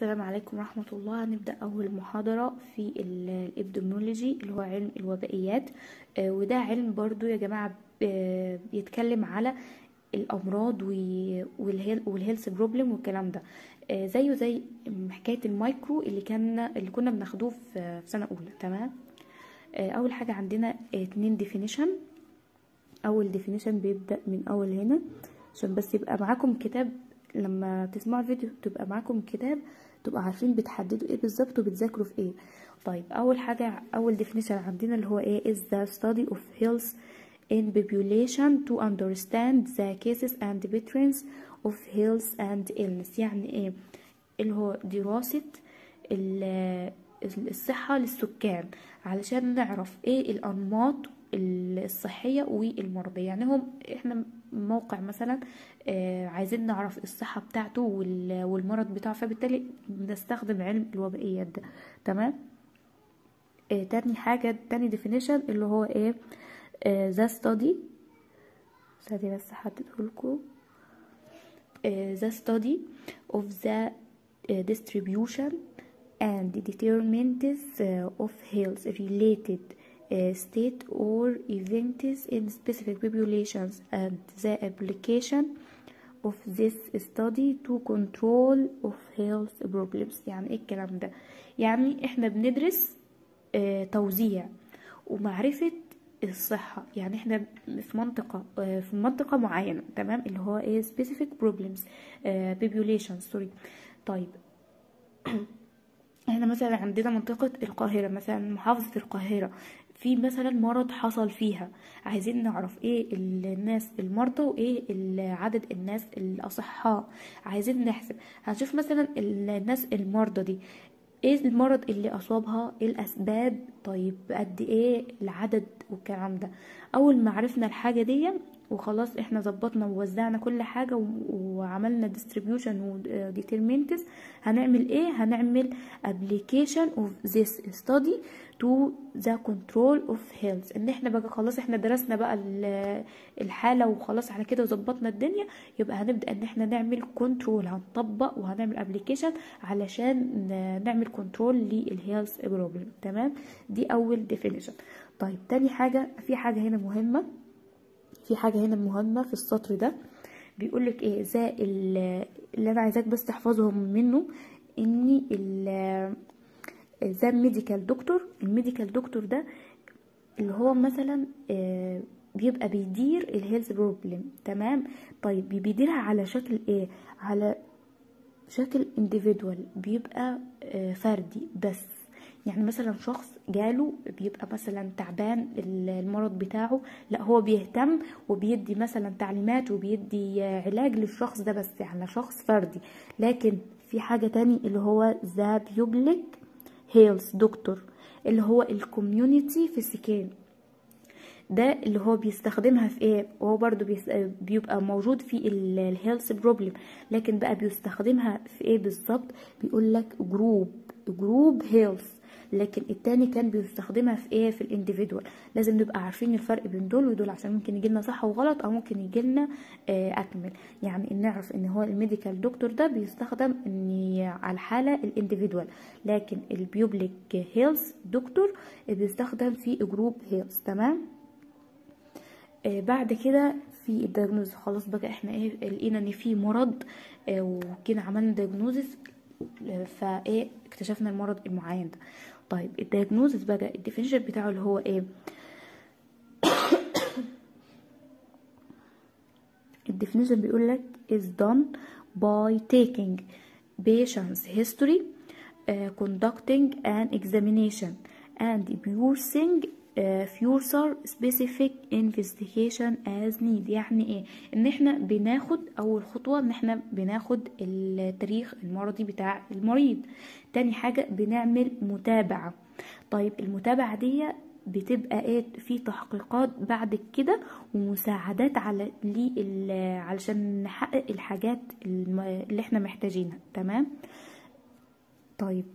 السلام عليكم ورحمة الله هنبدأ أول محاضرة في ال- الإبدوميولوجي اللي هو علم الوبائيات آه، وده علم برضو يا جماعة آه، بيتكلم على الأمراض و- والهيل- والهيلث بروبلم والكلام ده آه، زيه زي حكاية المايكرو اللي كان اللي كنا بناخدوه في في سنة أولى تمام آه، أول حاجة عندنا آه، اتنين definition اول ديفينيشن بيبدا من اول هنا عشان بس يبقى معاكم كتاب لما تسمعوا الفيديو تبقى معاكم كتاب تبقى عارفين بتحددوا ايه بالظبط وبتذاكروا في ايه طيب اول حاجه اول ديفينيشن عندنا اللي هو ايه is the study of health in population to understand the cases and patterns of health and illness يعني ايه اللي هو دراسه ال- الصحة للسكان علشان نعرف ايه الأنماط الصحية والمرضية يعني هم احنا موقع مثلا آه، عايزين نعرف الصحة بتاعته وال- والمرض بتاعه فبالتالي بنستخدم علم الوبائيات ده تمام آه، تاني حاجة تاني definition اللي هو ايه آه، the study ثانية بس هحددهولكوا uh, the study of the uh, distribution and determinants uh, of health related uh, state or events in specific populations and the application of this study to control of health problems يعني ايه الكلام ده يعني احنا بندرس آه، توزيع ومعرفة الصحة يعني احنا في منطقة آه، في منطقة معينة تمام اللي هو ايه specific problems آه، population sorry طيب احنا مثلا عندنا منطقة القاهرة مثلا محافظة القاهرة في مثلا مرض حصل فيها عايزين نعرف ايه الناس المرضى وايه ال- عدد الناس الاصحاء عايزين نحسب هنشوف مثلا الناس المرضى دي ايه المرض اللي اصابها ايه الاسباب طيب قد ايه العدد والكلام ده اول ما عرفنا الحاجه دي وخلاص احنا ظبطنا ووزعنا كل حاجه و- وعملنا distribution و determinants هنعمل ايه هنعمل application of this study to the control of health ان احنا بقى خلاص احنا درسنا بقى ال- الحاله وخلاص على كده وظبطنا الدنيا يبقى هنبدا ان احنا نعمل كنترول هنطبق وهنعمل ابلكيشن علشان ن- نعمل كنترول للهيلث بروبلم تمام دي اول ديفينيشن طيب تاني حاجه في حاجه هنا مهمه في حاجه هنا مهمه في السطر ده بيقولك ايه زي ال- اللي انا عايزاك بس تحفظهم منه ان ال ذا ميديكال دكتور الميديكال دكتور ده اللي هو مثلا آه، بيبقى بيدير الهيلث بروبلم تمام طيب بيديرها على شكل ايه على شكل individual بيبقى آه، فردي بس يعني مثلا شخص جاله بيبقى مثلا تعبان ال- المرض بتاعه لا هو بيهتم وبيدي مثلا تعليمات وبيدي آه، علاج للشخص ده بس يعني شخص فردي لكن في حاجة تاني اللي هو ذا بيوبليك هيلث دكتور اللي هو الكوميونيتي في السكان ده اللي هو بيستخدمها في ايه وهو برضو بيس... بيبقى موجود في الهيلث بروبلم لكن بقى بيستخدمها في ايه بالظبط بيقول لك جروب جروب هيلث لكن التاني كان بيستخدمها في ايه في الانديفيدوال لازم نبقى عارفين الفرق بين دول ودول عشان ممكن يجيلنا صح وغلط او ممكن يجيلنا آه، اكمل يعني ان نعرف ان هو الميديكال دكتور ده بيستخدم ان على الحاله الانديفيدوال لكن البيوبليك هيلث دكتور بيستخدم في جروب هيلث تمام آه، بعد كده في الدياجنوز خلاص بقى احنا ايه لقينا ان في مرض آه، وكده عملنا دياجنوزس فايه اكتشفنا المرض المعين ده طيب الدياجنوزس بقى الديفينيشن بتاعه اللي هو ايه الديفينيشن بيقول لك is done by taking patient's history uh, conducting an examination and using uh, further specific investigation as need يعني ايه ان احنا بناخد اول خطوة ان احنا بناخد التاريخ المرضي بتاع المريض تاني حاجة بنعمل متابعة طيب المتابعة دي بتبقى ايه في تحقيقات بعد كده ومساعدات على لي علشان نحقق الحاجات الم- اللي احنا محتاجينها تمام طيب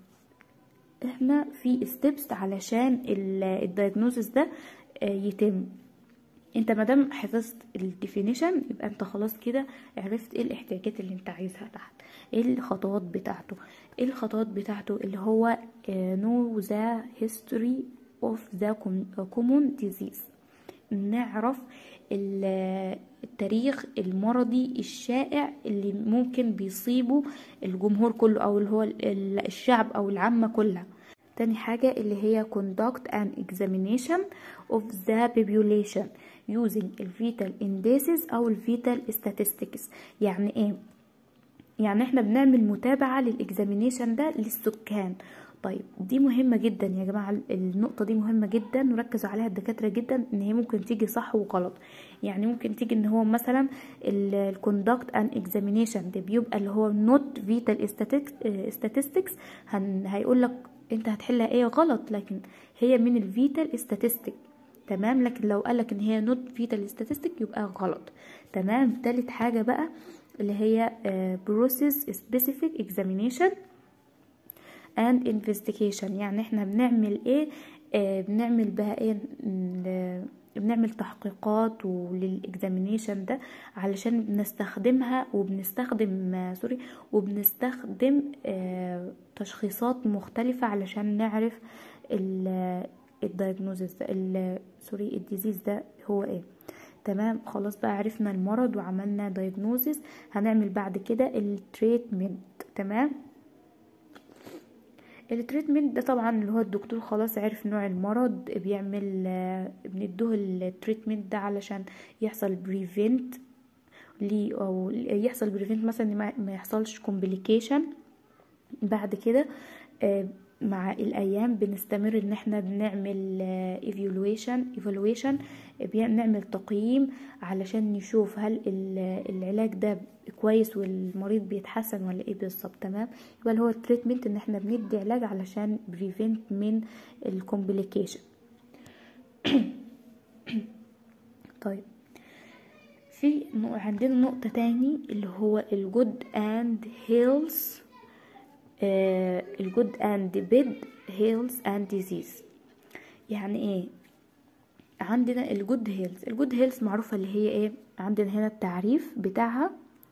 احنا في ستيبس علشان الدايجنوزس ده آه، يتم انت مادام حفظت الديفينيشن يبقى انت خلاص كده عرفت ايه الاحتياجات اللي انت عايزها تحت ايه الخطوات بتاعته ايه الخطوات بتاعته اللي هو know the history of the common disease نعرف التاريخ المرضي الشائع اللي ممكن بيصيبه الجمهور كله او اللي هو الشعب او العامة كلها تاني حاجة اللي هي conduct an examination of the population using الفيتال indices او الفيتال statistics يعني ايه يعني احنا بنعمل متابعة للاكزامينيشن ده للسكان طيب دي مهمة جدا يا جماعة النقطة دي مهمة جدا وركزوا عليها الدكاترة جدا ان هي ممكن تيجي صح وغلط يعني ممكن تيجي ان هو مثلا الكوندكت ان اكزامينيشن ده بيبقى اللي هو نوت فيتال statistics هيقول لك انت هتحلها ايه غلط لكن هي من الفيتال statistic تمام لكن لو قالك ان هي نوت فيتال statistic يبقى غلط تمام تالت حاجة بقى اللي هي uh, process specific examination and investigation يعني احنا بنعمل ايه آه بنعمل بقى ايه بنعمل تحقيقات للاكزامينيشن ده علشان بنستخدمها وبنستخدم آه سوري وبنستخدم آه تشخيصات مختلفة علشان نعرف الدايجنوزيس ده سوري الديزيز ده هو ايه تمام خلاص بقى عرفنا المرض وعملنا دايجنوزيس هنعمل بعد كده التريتمنت تمام التريتمنت ده طبعا اللي هو الدكتور خلاص عرف نوع المرض بيعمل بندوه التريتمنت ده علشان يحصل بريفنت ليه او يحصل بريفنت مثلا ما يحصلش كومبليكيشن بعد كده مع الايام بنستمر ان احنا بنعمل ايفالويشن ايفالويشن بنعمل تقييم علشان نشوف هل العلاج ده كويس والمريض بيتحسن ولا ايه بالظبط تمام يبقى اللي هو التريتمنت ان احنا بندي علاج علشان بريفنت من الكومبليكيشن طيب في عندنا نقطة تاني اللي هو الجود اند هيلث الجود اند بيد هيلث اند ديزيز يعني ايه عندنا الجود هيلث الجود هيلث معروفة اللي هي ايه عندنا هنا التعريف بتاعها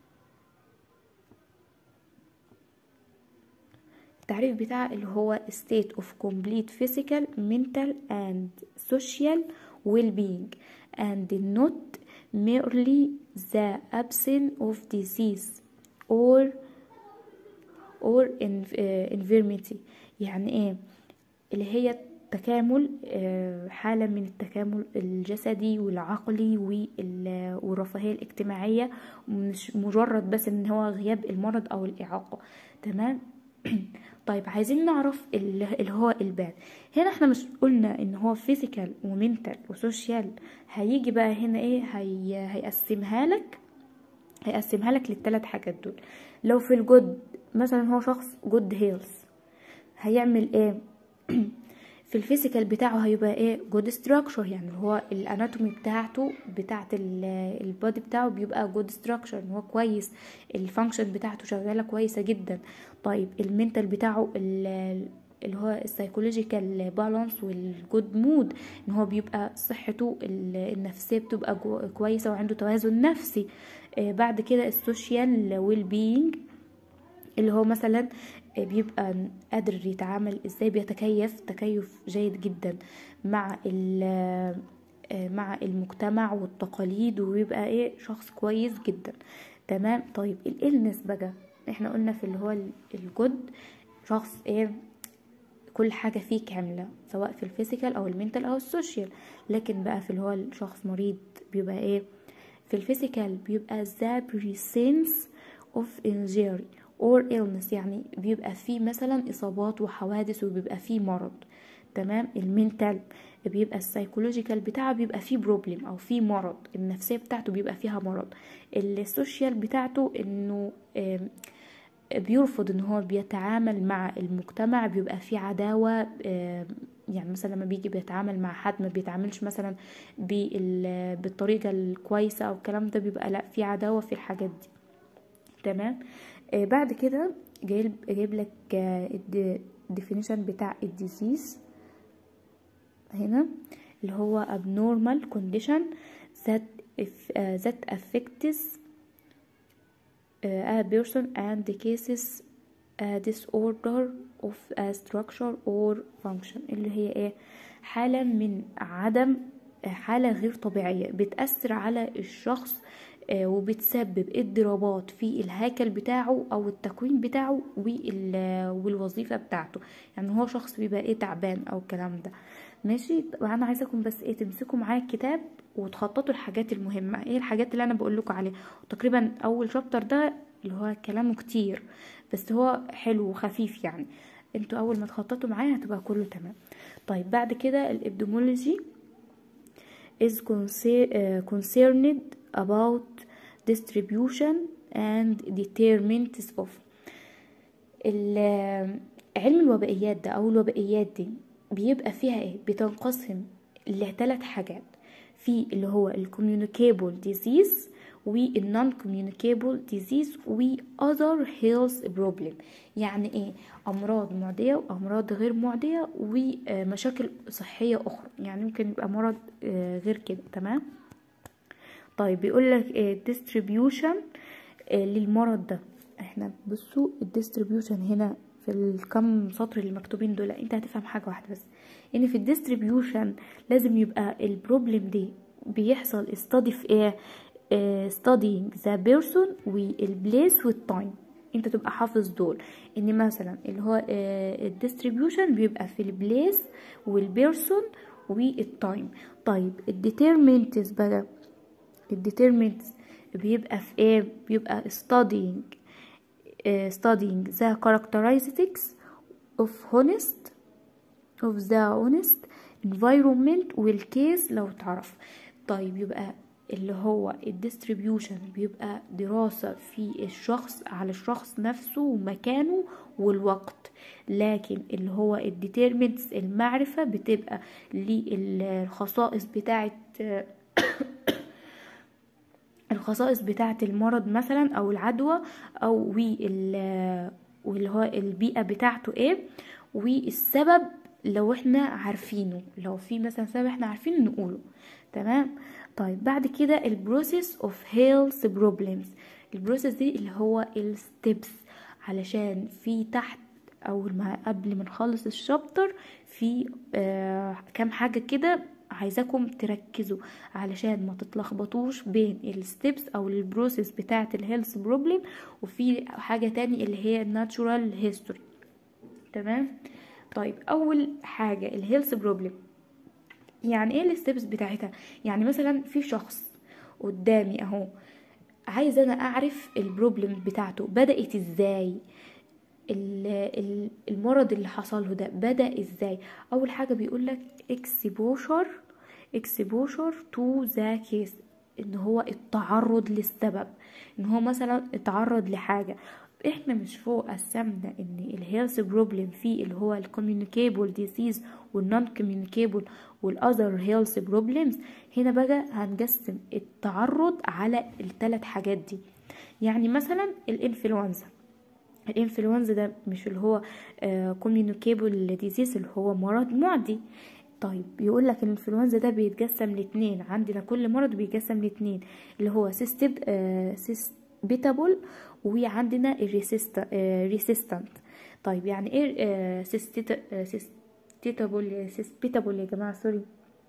التعريف بتاعها اللي هو state of complete physical mental and social well-being and not merely the absence of disease or or infirmity يعني ايه اللي هي تكامل حالة من التكامل الجسدي والعقلي والرفاهية الاجتماعية مش مجرد بس ان هو غياب المرض او الاعاقة تمام طيب عايزين نعرف اللي هو الباد هنا احنا مش قلنا ان هو فيزيكال ومنتال وسوشيال هيجي بقى هنا ايه هي هيقسمها لك هيقسمها لك للثلاث حاجات دول لو في الجود مثلا هو شخص جود هيلث هيعمل ايه في الفيزيكال بتاعه هيبقى ايه جود ستراكشر يعني هو الاناتومي بتاعته بتاعت البادي بتاعه بيبقى جود ستراكشر ان هو كويس الفانكشن بتاعته شغاله كويسه جدا طيب المنتال بتاعه اللي هو السايكولوجيكال بالانس والجود مود ان هو بيبقى صحته النفسيه بتبقى كويسه وعنده توازن نفسي بعد كده السوشيال ويل بينج اللي هو مثلا بيبقى قادر يتعامل ازاي بيتكيف تكيف جيد جدا مع مع المجتمع والتقاليد ويبقى ايه شخص كويس جدا تمام طيب الالنس بقى احنا قلنا في اللي هو الجود شخص ايه كل حاجة فيه كاملة سواء في الفيزيكال او المنتال او السوشيال لكن بقى في اللي هو الشخص مريض بيبقى ايه في الفيزيكال بيبقى the presence of injury or illness يعني بيبقى فيه مثلا إصابات وحوادث وبيبقى فيه مرض تمام المنتال بيبقى السايكولوجيكال بتاعه بيبقى فيه بروبلم او فيه مرض النفسيه بتاعته بيبقى فيها مرض السوشيال بتاعته انه بيرفض ان هو بيتعامل مع المجتمع بيبقى فيه عداوه يعني مثلا لما بيجي بيتعامل مع حد ما بيتعاملش مثلا بالطريقه الكويسه او الكلام ده بيبقى لا في عداوه في الحاجات دي تمام آه بعد كده جايب جايب لك الديفينيشن بتاع الديزيز هنا اللي هو abnormal condition that if uh, that affects uh, a person and the cases a disorder of a structure or function اللي هي ايه حالة من عدم حالة غير طبيعية بتأثر على الشخص آه، وبتسبب اضطرابات في الهيكل بتاعه او التكوين بتاعه وال- والوظيفة بتاعته يعني هو شخص بيبقى ايه تعبان او الكلام ده ماشي وانا عايزاكم بس ايه تمسكوا معايا الكتاب وتخططوا الحاجات المهمة ايه الحاجات اللي انا بقول لكم عليها تقريبا اول شابتر ده اللي هو كلامه كتير بس هو حلو وخفيف يعني انتوا اول ما تخططوا معايا هتبقى كله تمام طيب بعد كده الابدومولوجي is concer- uh, concerned about distribution and determinants of ال- علم الوبائيات ده او الوبائيات دي بيبقى فيها ايه بتنقسم لثلاث حاجات في اللي هو الكوميونيكابل ديزيز والنون كوميونيكابل ديزيز واذر هيلث بروبلم يعني ايه امراض معديه وامراض غير معديه ومشاكل صحيه اخرى يعني ممكن يبقى مرض آه، غير كده تمام طيب بيقول لك ايه distribution آه، للمرض ده احنا بصوا الديستريبيوشن هنا في الكم سطر اللي مكتوبين دول انت هتفهم حاجه واحده بس ان في الديستريبيوشن لازم يبقى البروبلم دي بيحصل study في ايه آه، studying the person والبليس والتايم انت تبقى حافظ دول ان مثلا اللي هو الديستريبيوشن بيبقى في البليس والبيرسون والتايم طيب الديترمنتس بقى الديترمنتس بيبقى في ايه بيبقى studying uh, studying the characteristics of honest of the honest environment والcase لو تعرف طيب يبقى اللي هو الديستريبيوشن بيبقى دراسة في الشخص على الشخص نفسه ومكانه والوقت لكن اللي هو الديترمنتس المعرفة بتبقى للخصائص بتاعت الخصائص بتاعة المرض مثلا او العدوى او وال- واللي هو البيئة بتاعته ايه والسبب لو احنا عارفينه لو في مثلا سبب احنا عارفينه نقوله تمام طيب بعد كده البروسيس اوف هيلث بروبلمز البروسيس دي اللي هو الستبس علشان في تحت اول ما قبل ما نخلص الشابتر في آه كام حاجة كده عايزاكم تركزوا علشان ما تتلخبطوش بين الستبس او البروسيس بتاعه الهيلث بروبلم وفي حاجه تاني اللي هي الناتشورال هيستوري تمام طيب اول حاجه الهيلث بروبلم يعني ايه الستبس بتاعتها يعني مثلا في شخص قدامي اهو عايزه انا اعرف البروبلم بتاعته بدات ازاي ال- ال- المرض اللي حصل له ده بدأ ازاي اول حاجه بيقول لك exposure exposure to the case ان هو التعرض للسبب ان هو مثلا اتعرض لحاجه احنا مش فوق قسمنا ان الهيلث بروبلم في اللي هو الكوميونيكابل ديزيز والنون كوميونيكابل والاذر هيلث بروبلمز هنا بقى هنقسم التعرض على الثلاث حاجات دي يعني مثلا الانفلونزا الانفلونزا ده مش اللي هو كوميونيكابل ديزيز اللي هو مرض معدي طيب بيقول لك الانفلونزا ده بيتقسم لاتنين عندنا كل مرض بيتقسم لاتنين اللي هو سيستب سيستبيتابل وعندنا الريسيستنت طيب يعني ايه سيستيتابل سيستبيتابل يا جماعه سوري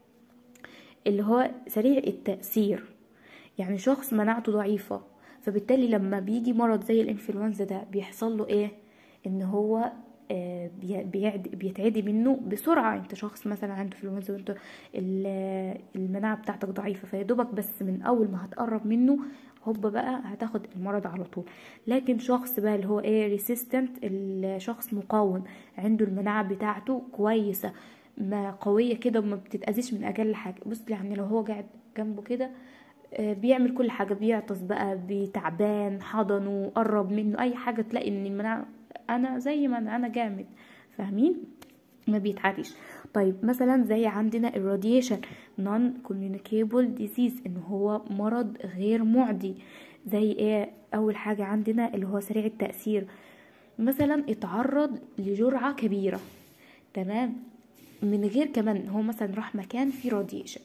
اللي هو سريع التأثير يعني شخص مناعته ضعيفة فبالتالي لما بيجي مرض زي الانفلونزا ده بيحصل له ايه ان هو آه، بي- بيعد- بيتعدي منه بسرعة انت شخص مثلا عنده انفلونزا وانت ال- المناعة بتاعتك ضعيفة فيدوبك بس من اول ما هتقرب منه هوبا بقى هتاخد المرض على طول لكن شخص بقى اللي هو ايه ريسيستنت الشخص مقاوم عنده المناعة بتاعته كويسة ما قوية كده وما بتتأذيش من أقل حاجة بص يعني لو هو قاعد جنبه كده آه، بيعمل كل حاجة بيعطس بقى بتعبان حضنه قرب منه أي حاجة تلاقي إن المناعة أنا زي ما أنا أنا جامد فاهمين ما بيتعديش طيب مثلا زي عندنا الراديشن نون كوميونيكابل ديزيز ان هو مرض غير معدي زي ايه اول حاجة عندنا اللي هو سريع التأثير مثلا اتعرض لجرعة كبيرة تمام من غير كمان هو مثلا راح مكان فيه راديشن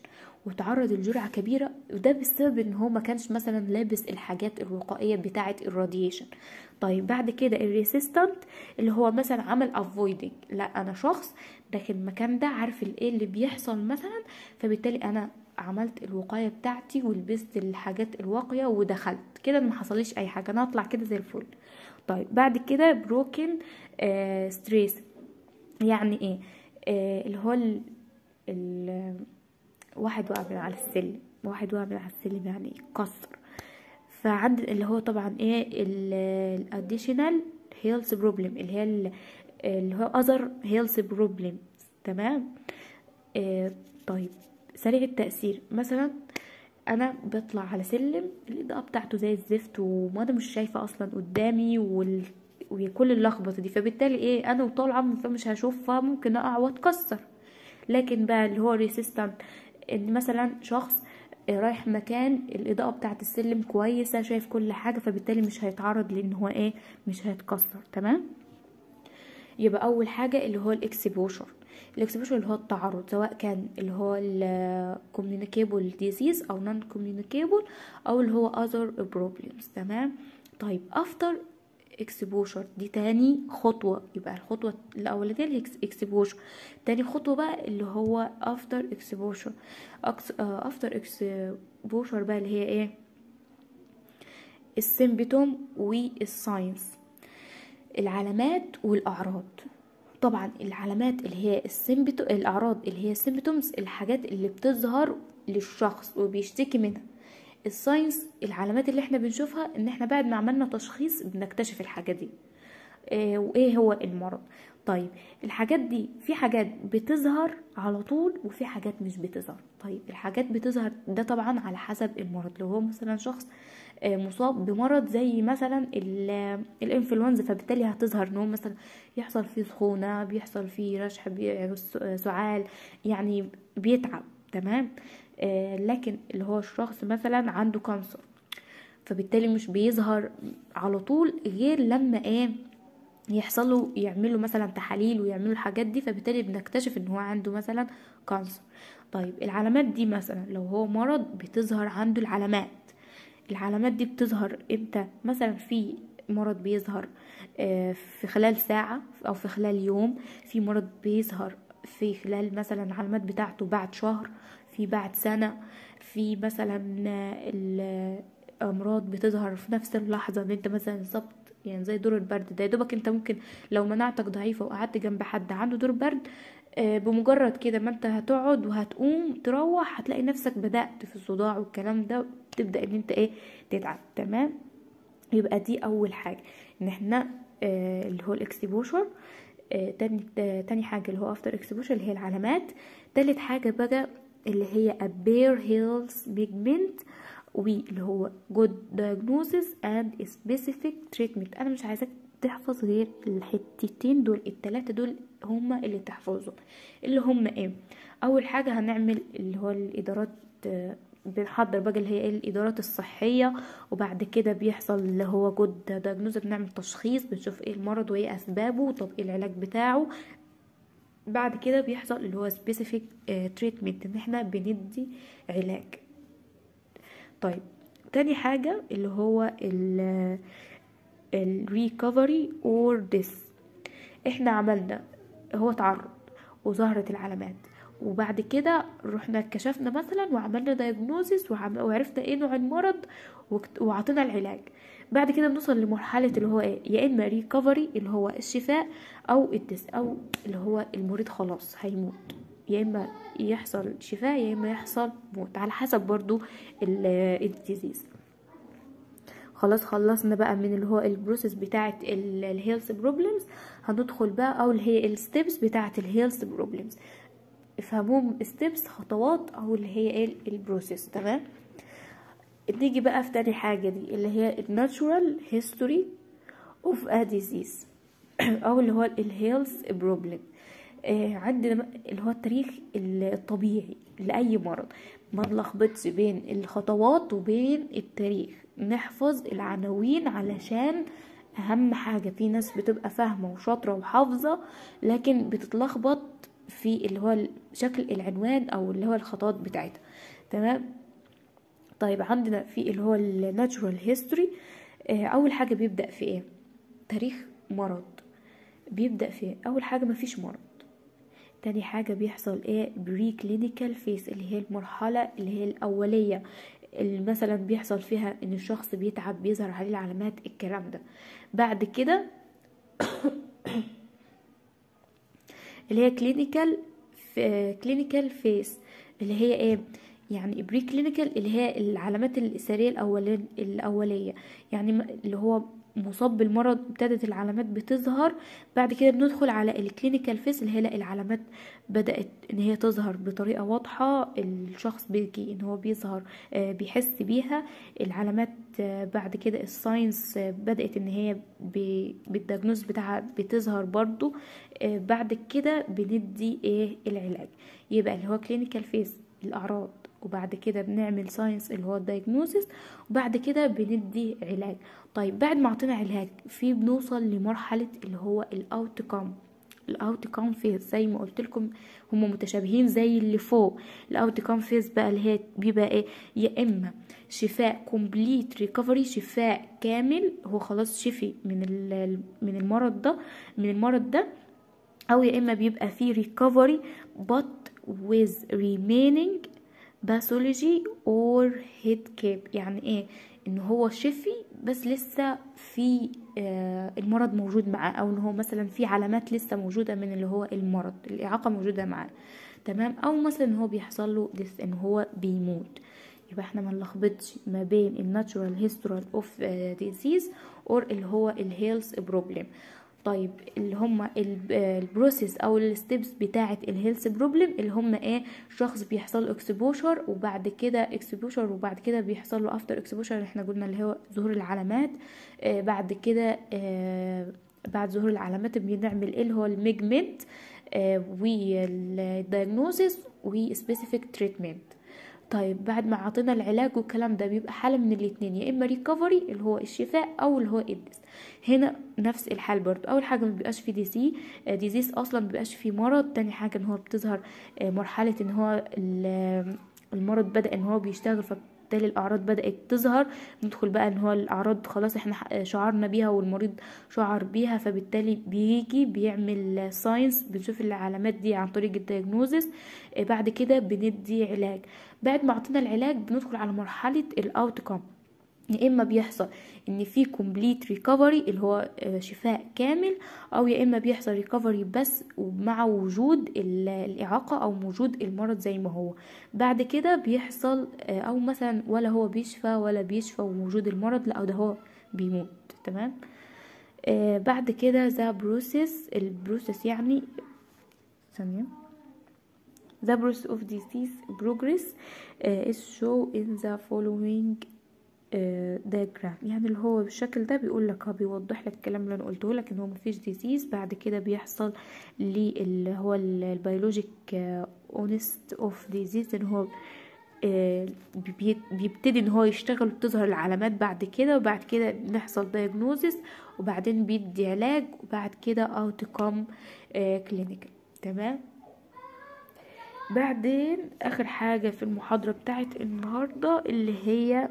وتعرض لجرعة كبيرة وده بسبب ان هو ما كانش مثلا لابس الحاجات الوقائية بتاعة الراديشن طيب بعد كده الريسيستنت اللي هو مثلا عمل افويدنج لا انا شخص داخل المكان ده عارف الايه اللي بيحصل مثلا فبالتالي انا عملت الوقايه بتاعتي ولبست الحاجات الواقيه ودخلت كده ما حصليش اي حاجه انا اطلع كده زي الفل طيب بعد كده بروكن آه ستريس يعني ايه آه اللي هو ال ال واحد وقع من على السلم واحد وقع من على السلم يعني كسر فعند اللي هو طبعا ايه الاديشنال هيلث بروبلم اللي هي ال- اللي هو اذر هيلث بروبلم تمام آه طيب سريع التأثير مثلا انا بطلع على سلم الاضاءة بتاعته زي الزفت وانا مش شايفة اصلا قدامي وال... وكل اللخبطة دي فبالتالي ايه انا وطالعة فمش هشوف فممكن اقع واتكسر لكن بقى اللي هو ريسيستنت ان مثلا شخص رايح مكان الاضاءة بتاعت السلم كويسة شايف كل حاجة فبالتالي مش هيتعرض لان هو ايه مش هيتكسر تمام يبقى اول حاجة اللي هو الاكسبوشر الاكسبوشر اللي هو التعرض سواء كان اللي هو الكوميونيكيبل ديزيز او نون كوميونيكيبل او اللي هو other problems تمام طيب after اكسبوشر دي تاني خطوة يبقى الخطوة الأولانية اللي اكسبوشر تاني خطوة بقى اللي هو افتر اكسبوشر افتر اكسبوشر بقى اللي هي ايه السيمبتوم والساينس العلامات والأعراض طبعا العلامات اللي هي السيمبتو الأعراض اللي هي السيمبتومز الحاجات اللي بتظهر للشخص وبيشتكي منها الساينس العلامات اللي احنا بنشوفها ان احنا بعد ما عملنا تشخيص بنكتشف الحاجة دي اه وايه هو المرض طيب الحاجات دي في حاجات بتظهر على طول وفي حاجات مش بتظهر طيب الحاجات بتظهر ده طبعا على حسب المرض لو هو مثلا شخص اه مصاب بمرض زي مثلا الانفلونزا فبالتالي هتظهر ان هو مثلا يحصل فيه سخونه بيحصل فيه رشح سعال يعني بيتعب تمام آه لكن اللي هو الشخص مثلا عنده كانسر فبالتالي مش بيظهر على طول غير لما ايه يحصلوا يعملوا مثلا تحاليل ويعملوا الحاجات دي فبالتالي بنكتشف ان هو عنده مثلا كانسر طيب العلامات دي مثلا لو هو مرض بتظهر عنده العلامات العلامات دي بتظهر امتى مثلا في مرض بيظهر آه في خلال ساعة او في خلال يوم في مرض بيظهر في خلال مثلا العلامات بتاعته بعد شهر في بعد سنة في مثلا الأمراض بتظهر في نفس اللحظة ان انت مثلا بالظبط يعني زي دور البرد ده دوبك انت ممكن لو مناعتك ضعيفة وقعدت جنب حد عنده دور برد بمجرد كده ما انت هتقعد وهتقوم تروح هتلاقي نفسك بدأت في الصداع والكلام ده تبدأ ان انت ايه تتعب تمام يبقى دي اول حاجة ان احنا اه اللي هو الاكسبوشر اه تاني اه تاني حاجة اللي هو افتر اكسبوشر اللي هي العلامات تالت حاجة بقى اللي هي a bare health pigment واللي هو good diagnosis and specific treatment انا مش عايزاك تحفظ غير الحتتين دول التلاتة دول هما اللي تحفظهم اللي هما ايه اول حاجة هنعمل اللي هو الادارات بنحضر بقى اللي هي الادارات الصحيه وبعد كده بيحصل اللي هو جود دايجنوز بنعمل تشخيص بنشوف ايه المرض وايه اسبابه طب ايه العلاج بتاعه بعد كده بيحصل اللي هو سبيسيفيك تريتمنت ان احنا بندي علاج طيب تاني حاجة اللي هو ال الريكفري اور ديس احنا عملنا هو تعرض وظهرت العلامات وبعد كده رحنا كشفنا مثلا وعملنا دايجنوزيس وعرفنا ايه نوع المرض وعطينا العلاج بعد كده بنوصل لمرحلة اللي هو ايه يا اما ريكفري اللي هو الشفاء او الدس او اللي هو المريض خلاص هيموت يا اما يحصل شفاء يا اما يحصل موت على حسب برضو الديزيز خلاص خلصنا بقى من اللي هو البروسيس بتاعه الهيلث بروبلمز هندخل بقى او اللي هي الستبس بتاعه الهيلث بروبلمز افهموهم ستبس خطوات او اللي هي ايه البروسيس تمام نيجي بقى في تاني حاجة دي اللي هي الناتشورال هيستوري اوف ا ديزيز او اللي هو الهيلث بروبلم آه عندنا اللي هو التاريخ الطبيعي لأي مرض ما نلخبطش بين الخطوات وبين التاريخ نحفظ العناوين علشان أهم حاجة في ناس بتبقى فاهمة وشاطرة وحافظة لكن بتتلخبط في اللي هو شكل العنوان او اللي هو الخطوات بتاعتها تمام طيب عندنا في اللي هو الناتشورال هيستوري اول حاجه بيبدا في ايه تاريخ مرض بيبدا في إيه؟ اول حاجه مفيش مرض تاني حاجة بيحصل ايه بري كلينيكال فيس اللي هي المرحلة اللي هي الأولية اللي مثلا بيحصل فيها ان الشخص بيتعب بيظهر عليه العلامات الكلام ده بعد كده اللي هي كلينيكال كلينيكال فيس اللي هي ايه يعني بري كلينيكال اللي هي العلامات السرية الأولية الأولية يعني اللي هو مصاب بالمرض ابتدت العلامات بتظهر بعد كده بندخل على الكلينيكال فيس اللي هي لا العلامات بدأت ان هي تظهر بطريقة واضحة الشخص بيجي ان هو بيظهر بيحس بيها العلامات بعد كده الساينس بدأت ان هي بالدياجنوز بتاعها بتظهر برضو بعد كده بندي ايه العلاج يبقى اللي هو كلينيكال فيس الاعراض وبعد كده بنعمل ساينس اللي هو الدايجنوسيس وبعد كده بندي علاج طيب بعد ما عطينا علاج في بنوصل لمرحلة اللي هو الاوتكم الاوتكم فيز زي ما قلت لكم هم متشابهين زي اللي فوق الاوتكم فيز بقى اللي هي بيبقى ايه يا اما شفاء كومبليت ريكفري شفاء كامل هو خلاص شفي من من المرض ده من المرض ده او يا اما بيبقى فيه ريكفري but with remaining باثولوجي اور هيد كاب يعني ايه ان هو شفي بس لسه في آه المرض موجود معاه او ان هو مثلا في علامات لسه موجوده من اللي هو المرض الاعاقه موجوده معاه تمام او مثلا ان هو بيحصل له ديث ان هو بيموت يبقى احنا ما نلخبطش ما بين الناتشورال هيستورال اوف ديزيز اور اللي هو الهيلث بروبلم طيب اللي هم البروسيس او الستبس بتاعه الهيلث بروبلم اللي هم ايه شخص بيحصل له اكسبوشر وبعد كده اكسبوشر وبعد كده بيحصل له افتر اكسبوشر احنا قلنا اللي هو ظهور العلامات آه بعد كده آه بعد ظهور العلامات بنعمل ايه اللي هو الميجمنت آه والدايجنوزيس وسبيسيفيك تريتمنت طيب بعد ما عطينا العلاج والكلام ده بيبقى حالة من الاتنين يا اما ريكفري اللي هو الشفاء او اللي هو الدس هنا نفس الحال برضو اول حاجة ما بيبقاش في دي سي ديزيز اصلا ما بيبقاش في مرض تاني حاجة ان هو بتظهر مرحلة ان هو المرض بدأ ان هو بيشتغل فبالتالي الاعراض بدأت تظهر ندخل بقى ان هو الاعراض خلاص احنا شعرنا بيها والمريض شعر بيها فبالتالي بيجي بيعمل ساينس بنشوف العلامات دي عن طريق الدياجنوزس بعد كده بندي علاج بعد ما عطينا العلاج بندخل على مرحلة الاوتكم يا اما بيحصل ان في كومبليت ريكفري اللي هو شفاء كامل او يا اما بيحصل ريكفري بس ومع وجود الاعاقه او وجود المرض زي ما هو بعد كده بيحصل او مثلا ولا هو بيشفى ولا بيشفى ووجود المرض لا ده هو بيموت تمام آه بعد كده ذا بروسيس البروسيس يعني ثانيه The process of disease progress uh, is shown in the following دايجرام يعني اللي هو بالشكل ده بيقول لك هو بيوضح لك الكلام اللي انا قلته لك ان هو مفيش ديزيز بعد كده بيحصل اللي هو البيولوجيك اونست اوف ديزيز ان هو بيبتدي ان هو يشتغل وتظهر العلامات بعد كده وبعد كده بنحصل دايجنوزس وبعدين بيدي علاج وبعد كده اوتكم كلينيكال تمام بعدين اخر حاجه في المحاضره بتاعت النهارده اللي هي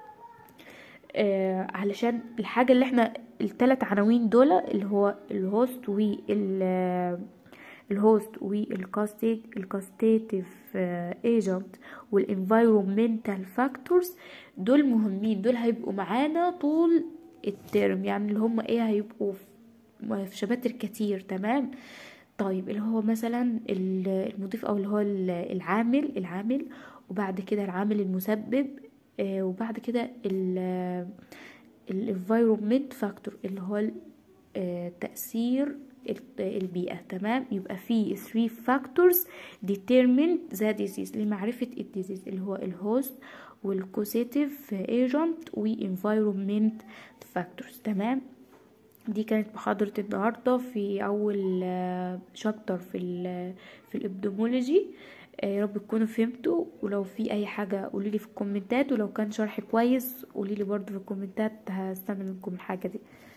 آه علشان الحاجة اللي احنا التلات عناوين دول اللي هو الهوست وال الهوست والكاستيت الكاستيتيف ايجنت والانفايرومنتال فاكتورز دول مهمين دول هيبقوا معانا طول الترم يعني اللي هم ايه هيبقوا في شباتر كتير تمام طيب اللي هو مثلا المضيف او اللي هو العامل العامل وبعد كده العامل المسبب آه وبعد كده الانفايرومنت فاكتور اللي هو آه تأثير البيئة تمام يبقى في 3 factors determine the disease لمعرفة الديزيز اللي هو الهوست والكوسيتيف ايجنت وانفايرومنت فاكتورز تمام دي كانت محاضرة النهاردة في أول شابتر في ال في الإبدومولوجي يا رب تكونوا فهمتوا ولو في أي حاجة قوليلي في الكومنتات ولو كان شرح كويس قوليلي برضو في الكومنتات هستنى منكم الحاجة دي